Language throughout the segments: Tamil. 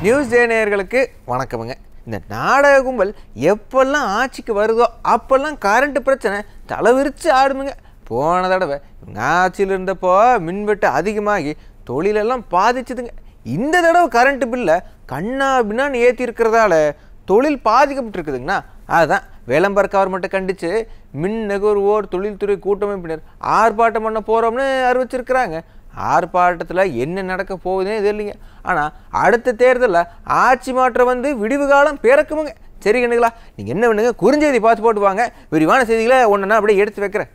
நியூஸ் டே நேயர்களுக்கு வணக்கமுங்க இந்த நாடக கும்பல் எப்பெல்லாம் ஆட்சிக்கு வருதோ அப்பெல்லாம் கரண்ட் பிரச்சனை தலைவிரிச்சு ஆடுமுங்க போன தடவை இவங்க ஆட்சியில் இருந்தப்போ மின்வெட்டு அதிகமாகி தொழிலெல்லாம் பாதிச்சுதுங்க இந்த தடவை கரண்ட் பில்லை கண்ணா பின்னான்னு ஏற்றி இருக்கிறதால தொழில் பாதிக்கப்பட்டிருக்குதுங்கண்ணா அதுதான் வேலம்பர் கவர்மெண்ட்டை கண்டித்து மின் நுகர்வோர் தொழில்துறை கூட்டமைப்பினர் ஆர்ப்பாட்டம் பண்ண போகிறோம்னு அறிவிச்சிருக்கிறாங்க ஆர்ப்பாட்டத்தில் என்ன நடக்க போகுதுன்னே தெரியலைங்க ஆனால் அடுத்த தேர்தலில் ஆட்சி மாற்றம் வந்து விடிவு காலம் பிறக்குமுங்க சரி கண்ணுங்களா நீங்கள் என்ன பண்ணுங்க குறுஞ்செய்தி பார்த்து போட்டு வாங்க விரிவான செய்திகளை ஒன்றுனா அப்படியே எடுத்து வைக்கிறேன்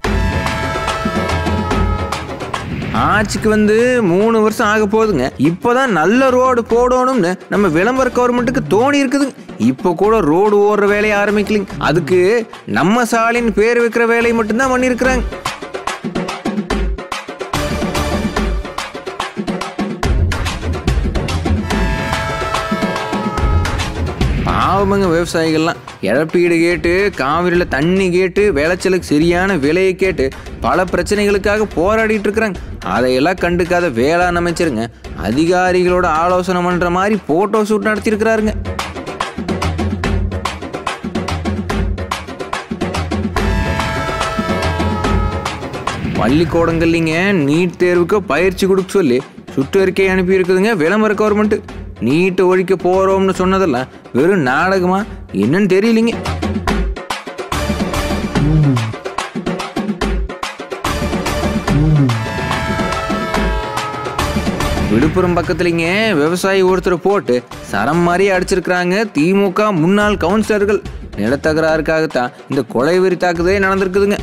ஆட்சிக்கு வந்து மூணு வருஷம் ஆக போகுதுங்க இப்போதான் நல்ல ரோடு போடணும்னு நம்ம விளம்பர கவர்மெண்ட்டுக்கு தோணி இருக்குதுங்க இப்போ கூட ரோடு ஓடுற வேலையை ஆரம்பிக்கலிங்க அதுக்கு நம்ம சாலின்னு பேர் வைக்கிற வேலையை மட்டும்தான் பண்ணியிருக்கிறாங்க பாவமங்க விவசாயிகள்லாம் இழப்பீடு கேட்டு காவிரியில் தண்ணி கேட்டு விளைச்சலுக்கு சரியான விலையை கேட்டு பல பிரச்சனைகளுக்காக போராடிட்டு இருக்கிறாங்க அதையெல்லாம் கண்டுக்காத வேளாண் அமைச்சருங்க அதிகாரிகளோட ஆலோசனை பண்ணுற மாதிரி ஃபோட்டோ ஷூட் நடத்தியிருக்கிறாருங்க பள்ளிக்கூடங்கள்லிங்க நீட் தேர்வுக்கு பயிற்சி கொடுக்க சொல்லி சுற்றறிக்கை அனுப்பியிருக்குதுங்க விளம்பர கவர்மெண்ட்டு நீட்டை ஒழிக்க போகிறோம்னு சொன்னதெல்லாம் வெறும் நாடகமா என்னன்னு தெரியலிங்க விழுப்புரம் பக்கத்துலிங்க விவசாயி ஒருத்தர் போட்டு சரம் மாதிரி அடிச்சிருக்கிறாங்க திமுக முன்னாள் கவுன்சிலர்கள் நிலத்தகராறுக்காகத்தான் இந்த கொலை வெறி தாக்குதலே நடந்திருக்குதுங்க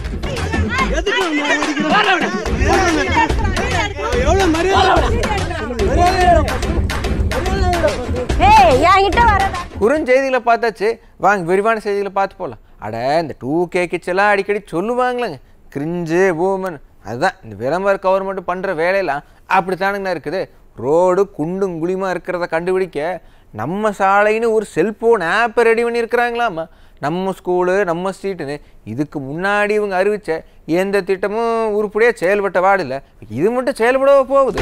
ஏய் என்கிட்ட வரதா குறுஞ்செய்திகளை பார்த்தாச்சு வாங்க விரிவான செய்திகளை பார்த்து போகலாம் அட இந்த டூ கே கிச்செல்லாம் அடிக்கடி சொல்லுவாங்களேங்க கிரிஞ்சு பூமன் அதுதான் இந்த விளம்பர கவர்மெண்ட் பண்ணுற வேலையெல்லாம் அப்படித்தானுங்கண்ணா இருக்குது ரோடு குண்டும் குழியுமா இருக்கிறத கண்டுபிடிக்க நம்ம சாலைன்னு ஒரு செல்ஃபோன் ஆப்பை ரெடி பண்ணியிருக்கிறாங்களாமா நம்ம ஸ்கூலு நம்ம ஸ்ட்ரீட்டுன்னு இதுக்கு முன்னாடி இவங்க அறிவித்த எந்த திட்டமும் உருப்படியாக செயல்பட்ட வாடில்லை இது மட்டும் செயல்பட போகுது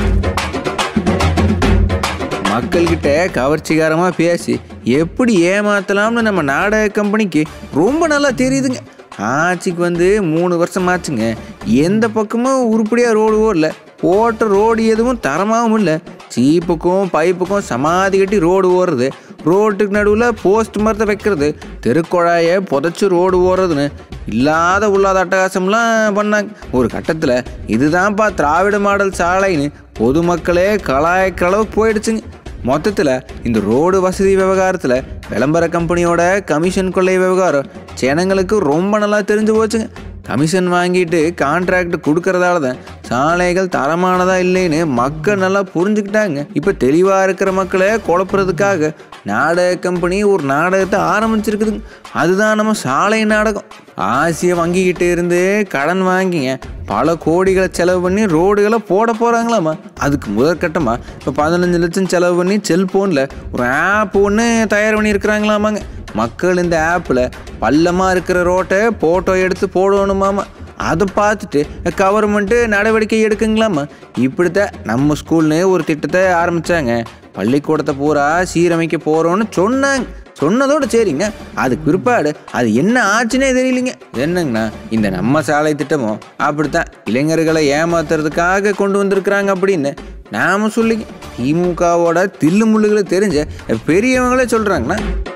மக்கள்கிட்ட கவர்ச்சிகரமாக பேசி எப்படி ஏமாத்தலாம்னு நம்ம நாடக கம்பெனிக்கு ரொம்ப நல்லா தெரியுதுங்க ஆட்சிக்கு வந்து மூணு வருஷம் ஆச்சுங்க எந்த பக்கமும் உருப்படியாக ரோடு ஓடல போட்ட ரோடு எதுவும் தரமாகவும் இல்லை சீப்புக்கும் பைப்புக்கும் சமாதி கட்டி ரோடு ஓடுறது ரோட்டுக்கு நடுவில் போஸ்ட் மரத்தை வைக்கிறது தெருக்குழாயை புதைச்சி ரோடு ஓடுறதுன்னு இல்லாத உள்ளாத அட்டகாசம்லாம் பண்ணாங்க ஒரு கட்டத்தில் இதுதான்ப்பா திராவிட மாடல் சாலைன்னு பொதுமக்களே கலாய்க்கிற அளவுக்கு போயிடுச்சுங்க மொத்தத்தில் இந்த ரோடு வசதி விவகாரத்தில் விளம்பர கம்பெனியோட கமிஷன் கொள்ளை விவகாரம் ஜனங்களுக்கு ரொம்ப நல்லா தெரிஞ்சு போச்சுங்க கமிஷன் வாங்கிட்டு கான்ட்ராக்ட் கொடுக்கறதால தான் சாலைகள் தரமானதா இல்லைன்னு மக்கள் நல்லா புரிஞ்சுக்கிட்டாங்க இப்போ தெளிவாக இருக்கிற மக்களை குழப்புறதுக்காக நாடக கம்பெனி ஒரு நாடகத்தை ஆரம்பிச்சிருக்குதுங்க அதுதான் நம்ம சாலை நாடகம் ஆசிய வங்கிக்கிட்ட இருந்து கடன் வாங்கிங்க பல கோடிகளை செலவு பண்ணி ரோடுகளை போட போகிறாங்களாமா அதுக்கு முதற்கட்டமாக இப்போ பதினஞ்சு லட்சம் செலவு பண்ணி செல்ஃபோனில் ஒரு ஆப் ஒன்று தயார் பண்ணியிருக்கிறாங்களாமாங்க மக்கள் இந்த ஆப்பில் பள்ளமாக இருக்கிற ரோட்டை ஃபோட்டோ எடுத்து போடணுமாமா அதை பார்த்துட்டு கவர்மெண்ட்டு நடவடிக்கை எடுக்குங்களாமா இப்படித்தான் நம்ம ஸ்கூல்னு ஒரு திட்டத்தை ஆரம்பித்தாங்க பள்ளிக்கூடத்தை பூரா சீரமைக்க போகிறோன்னு சொன்னாங்க சொன்னதோட சரிங்க அதுக்கு பிற்பாடு அது என்ன ஆச்சுன்னே தெரியலிங்க என்னங்கண்ணா இந்த நம்ம சாலை திட்டமும் அப்படித்தான் இளைஞர்களை ஏமாத்துறதுக்காக கொண்டு வந்திருக்கிறாங்க அப்படின்னு நாம சொல்லிங்க திமுகவோட தில்லு முள்ளுகளை தெரிஞ்ச பெரியவங்களே சொல்கிறாங்கண்ணா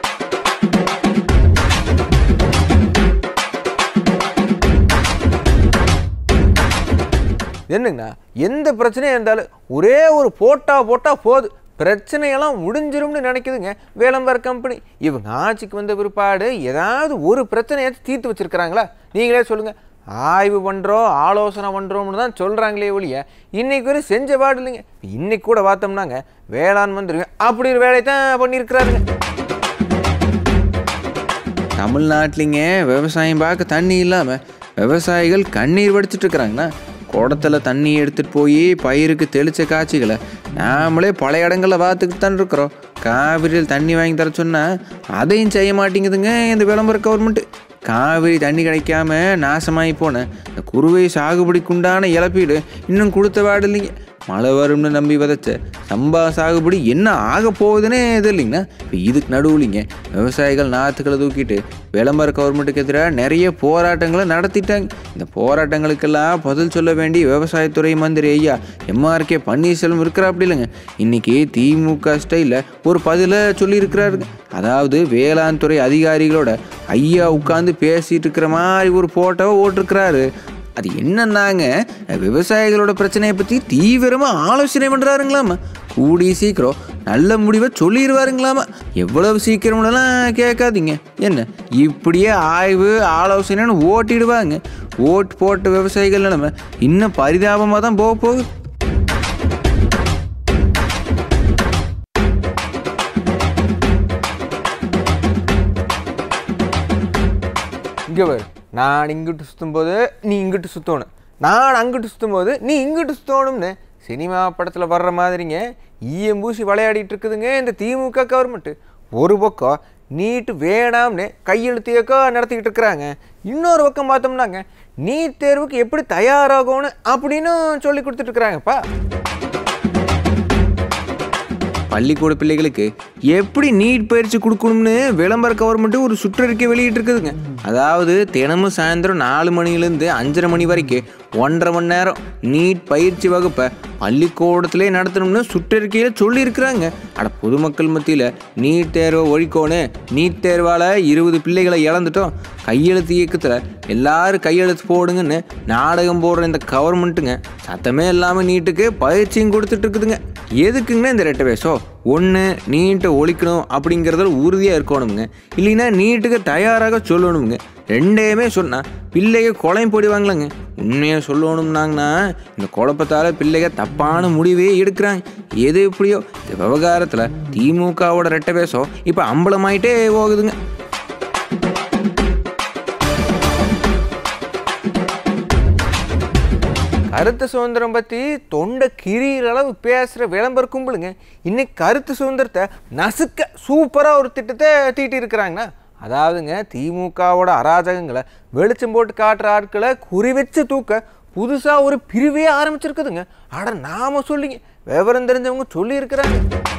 என்னங்கண்ணா எந்த பிரச்சனையாக இருந்தாலும் ஒரே ஒரு போட்டா போட்டால் போதும் பிரச்சனையெல்லாம் முடிஞ்சிரும்னு நினைக்குதுங்க வேலம்பர் கம்பெனி இவங்க ஆட்சிக்கு வந்த பிற்பாடு ஏதாவது ஒரு பிரச்சனையாச்சும் தீர்த்து வச்சிருக்கிறாங்களா நீங்களே சொல்லுங்கள் ஆய்வு பண்ணுறோம் ஆலோசனை பண்ணுறோம்னு தான் சொல்கிறாங்களே ஒழிய இன்னைக்கு வரை செஞ்ச பாடு இல்லைங்க இன்னைக்கு கூட பார்த்தோம்னாங்க வேளாண் மந்திரி அப்படி ஒரு வேலையை தான் பண்ணியிருக்கிறாருங்க தமிழ்நாட்டிலிங்க விவசாயம் பார்க்க தண்ணி இல்லாமல் விவசாயிகள் கண்ணீர் வடிச்சிட்டு இருக்கிறாங்கண்ணா குடத்தில் தண்ணி எடுத்துகிட்டு போய் பயிருக்கு தெளித்த காட்சிகளை நாமளே பல இடங்களில் பார்த்துக்கிட்டு தான் இருக்கிறோம் காவிரியில் தண்ணி வாங்கி தர சொன்னால் அதையும் செய்ய மாட்டேங்குதுங்க இந்த விளம்பர கவர்மெண்ட்டு காவிரி தண்ணி கிடைக்காம நாசமாகி போன இந்த குறுவை சாகுபடிக்குண்டான இழப்பீடு இன்னும் கொடுத்த வாடு இல்லைங்க மழை வரும்னு நம்பி விதைச்ச சம்பா சாகுபடி என்ன ஆக போகுதுன்னே தெரியலிங்கண்ணா இப்போ இதுக்கு நடுவுலிங்க விவசாயிகள் நாற்றுக்களை தூக்கிட்டு விளம்பர கவர்மெண்ட்டுக்கு எதிராக நிறைய போராட்டங்களை நடத்திட்டாங்க இந்த போராட்டங்களுக்கெல்லாம் பதில் சொல்ல வேண்டிய விவசாயத்துறை மந்திரி ஐயா எம்ஆர்கே பன்னீர்செல்வம் இருக்கிறா அப்படி இல்லைங்க இன்னைக்கு திமுக ஸ்டைலில் ஒரு பதிலை சொல்லியிருக்கிறாருங்க அதாவது வேளாண் துறை அதிகாரிகளோட ஐயா உட்காந்து பேசிட்டு இருக்கிற மாதிரி ஒரு ஃபோட்டோவை ஓட்டிருக்கிறாரு அது என்னன்னாங்க விவசாயிகளோட பிரச்சனையை பற்றி தீவிரமாக ஆலோசனை பண்ணுறாருங்களாமா கூடி சீக்கிரம் நல்ல முடிவை சொல்லிடுவாருங்களாமா எவ்வளவு சீக்கிரம்லாம் கேட்காதீங்க என்ன இப்படியே ஆய்வு ஆலோசனைன்னு ஓட்டிடுவாங்க ஓட்டு போட்ட விவசாயிகள் நிலைமை இன்னும் பரிதாபமாக தான் போக போகுது இங்கே வரு நான் இங்கிட்டு சுற்றும்போது நீ இங்கிட்டு சுற்றணும் நான் அங்கிட்டு சுற்றும்போது நீ இங்கிட்டு சுற்றணும்னு சினிமா படத்தில் வர்ற மாதிரிங்க ஈயம்பூசி விளையாடிட்டு இருக்குதுங்க இந்த திமுக கவர்மெண்ட்டு ஒரு பக்கம் நீட்டு வேணாம்னு கையெழுத்து இயக்கம் நடத்திக்கிட்டு இருக்கிறாங்க இன்னொரு பக்கம் பார்த்தோம்னாங்க நீட் தேர்வுக்கு எப்படி தயாராகணும் அப்படின்னு சொல்லி கொடுத்துட்டு இருக்கிறாங்கப்பா பள்ளிக்கூட பிள்ளைகளுக்கு எப்படி நீட் பயிற்சி கொடுக்கணும்னு விளம்பர கவர்மெண்ட்டு ஒரு சுற்றறிக்கை வெளியிட்டிருக்குதுங்க அதாவது தினமும் சாயந்தரம் நாலு மணிலேருந்து அஞ்சரை மணி வரைக்கும் ஒன்றரை மணி நேரம் நீட் பயிற்சி வகுப்பை பள்ளிக்கூடத்திலே நடத்தணும்னு சுற்றறிக்கையில் சொல்லியிருக்கிறாங்க அட பொதுமக்கள் மத்தியில் நீட் தேர்வை ஒழிக்கோணும் நீட் தேர்வால் இருபது பிள்ளைகளை இழந்துட்டோம் கையெழுத்து இயக்கத்தில் எல்லாரும் கையெழுத்து போடுங்கன்னு நாடகம் போடுற இந்த கவர்மெண்ட்டுங்க சத்தமே இல்லாமல் நீட்டுக்கு பயிற்சியும் கொடுத்துட்டு இருக்குதுங்க எதுக்குங்கண்ணா இந்த ரெட்டை வேஷம் ஒன்று நீட்டை ஒழிக்கணும் அப்படிங்கிறதுல உறுதியாக இருக்கணுங்க இல்லைன்னா நீட்டுக்கு தயாராக சொல்லணுங்க ரெண்டையுமே சொன்னால் பிள்ளைக கொலையும் போடுவாங்களேங்க உண்மையாக சொல்லணும்னாங்கன்னா இந்த குழப்பத்தால் பிள்ளைக தப்பான முடிவே எடுக்கிறாங்க எது எப்படியோ இந்த விவகாரத்தில் திமுகவோட ரெட்டை வேஷம் இப்போ அம்பலமாயிட்டே போகுதுங்க கருத்து சுதந்திரம் பற்றி தொண்டை கிரியிற அளவு பேசுகிற விளம்பர கும்பலுங்க இன்னைக்கு கருத்து சுதந்திரத்தை நசுக்க சூப்பராக ஒரு திட்டத்தை தீட்டி இருக்கிறாங்கண்ணா அதாவதுங்க திமுகவோட அராஜகங்களை வெளிச்சம் போட்டு காட்டுற ஆட்களை குறி வச்சு தூக்க புதுசாக ஒரு பிரிவே ஆரம்பிச்சிருக்குதுங்க அட நாம சொல்லிங்க விவரம் தெரிஞ்சவங்க சொல்லியிருக்கிறாங்க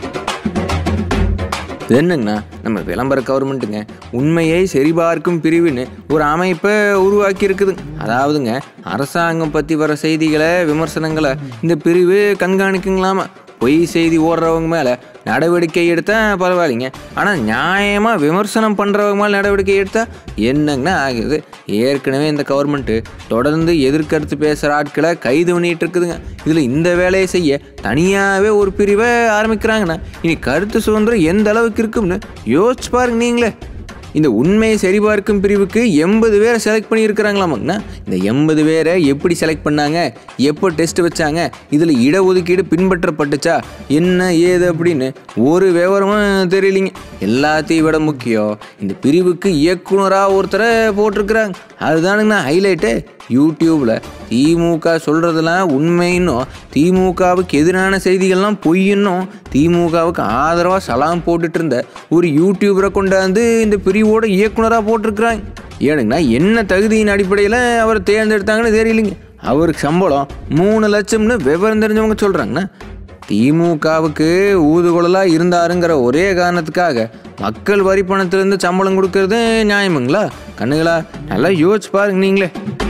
இது என்னங்கண்ணா நம்ம விளம்பர கவர்மெண்ட்டுங்க உண்மையை சரிபார்க்கும் பிரிவுன்னு ஒரு அமைப்பை உருவாக்கி இருக்குதுங்க அதாவதுங்க அரசாங்கம் பற்றி வர செய்திகளை விமர்சனங்களை இந்த பிரிவு கண்காணிக்குங்களாமா பொய் செய்தி ஓடுறவங்க மேலே நடவடிக்கை எடுத்தால் பரவாயில்லைங்க ஆனால் நியாயமாக விமர்சனம் பண்ணுறவங்க மேலே நடவடிக்கை எடுத்தால் என்னங்கண்ணா ஆகுது ஏற்கனவே இந்த கவர்மெண்ட்டு தொடர்ந்து எதிர்கருத்து பேசுகிற ஆட்களை கைது பண்ணிட்டு இருக்குதுங்க இதில் இந்த வேலையை செய்ய தனியாகவே ஒரு பிரிவை ஆரம்பிக்கிறாங்கண்ணா இனி கருத்து சுதந்திரம் எந்த அளவுக்கு இருக்கும்னு யோசிச்சு பாருங்க நீங்களே இந்த உண்மையை சரிபார்க்கும் பிரிவுக்கு எண்பது பேரை செலக்ட் பண்ணியிருக்கிறாங்களாமாங்கண்ணா இந்த எண்பது பேரை எப்படி செலக்ட் பண்ணாங்க எப்போ டெஸ்ட் வச்சாங்க இதில் இடஒதுக்கீடு பின்பற்றப்பட்டுச்சா என்ன ஏது அப்படின்னு ஒரு விவரமும் தெரியலிங்க எல்லாத்தையும் விட முக்கியம் இந்த பிரிவுக்கு இயக்குனராக ஒருத்தரை போட்டிருக்கிறாங்க அதுதானுங்கண்ணா ஹைலைட்டு யூடியூப்பில் திமுக சொல்கிறதெல்லாம் உண்மைன்னும் திமுகவுக்கு எதிரான செய்திகள்லாம் பொய்யன்னும் திமுகவுக்கு ஆதரவாக சலாம் போட்டுட்டு இருந்த ஒரு யூடியூபரை கொண்டாந்து இந்த பிரிவோட இயக்குனராக போட்டிருக்கிறாங்க ஏனுங்கண்ணா என்ன தகுதியின் அடிப்படையில் அவர் தேர்ந்தெடுத்தாங்கன்னு தெரியலைங்க அவருக்கு சம்பளம் மூணு லட்சம்னு விவரம் தெரிஞ்சவங்க சொல்கிறாங்கண்ணா திமுகவுக்கு ஊதுகுழலாக இருந்தாருங்கிற ஒரே காரணத்துக்காக மக்கள் வரி பணத்திலேருந்து சம்பளம் கொடுக்கறது நியாயமுங்களா கண்ணுங்களா நல்லா யோசிச்சு பாருங்க நீங்களே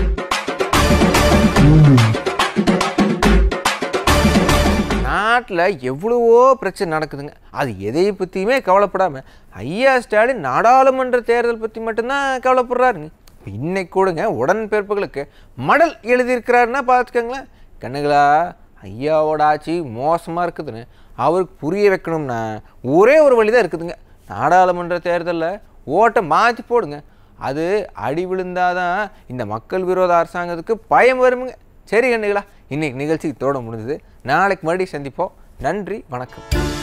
நாட்டில் எவ்வளவோ பிரச்சனை நடக்குதுங்க அது எதையை பற்றியுமே கவலைப்படாமல் ஐயா ஸ்டாலின் நாடாளுமன்ற தேர்தல் பற்றி மட்டும்தான் கவலைப்படுறாருங்க இப்ப இன்னைக்கு கூடங்க உடன்பிறப்புகளுக்கு மடல் எழுதியிருக்கிறாருன்னா பார்த்துக்கோங்களேன் கண்ணுங்களா ஐயாவோட ஆட்சி மோசமாக இருக்குதுன்னு அவருக்கு புரிய வைக்கணும்னா ஒரே ஒரு வழி தான் இருக்குதுங்க நாடாளுமன்ற தேர்தலில் ஓட்டை மாற்றி போடுங்க அது அடி விழுந்தாதான் இந்த மக்கள் விரோத அரசாங்கத்துக்கு பயம் வருமுங்க சரி கண்ணுகளா இன்னைக்கு நிகழ்ச்சி தோட முடிஞ்சது நாளைக்கு மறுபடியும் சந்திப்போம் நன்றி வணக்கம்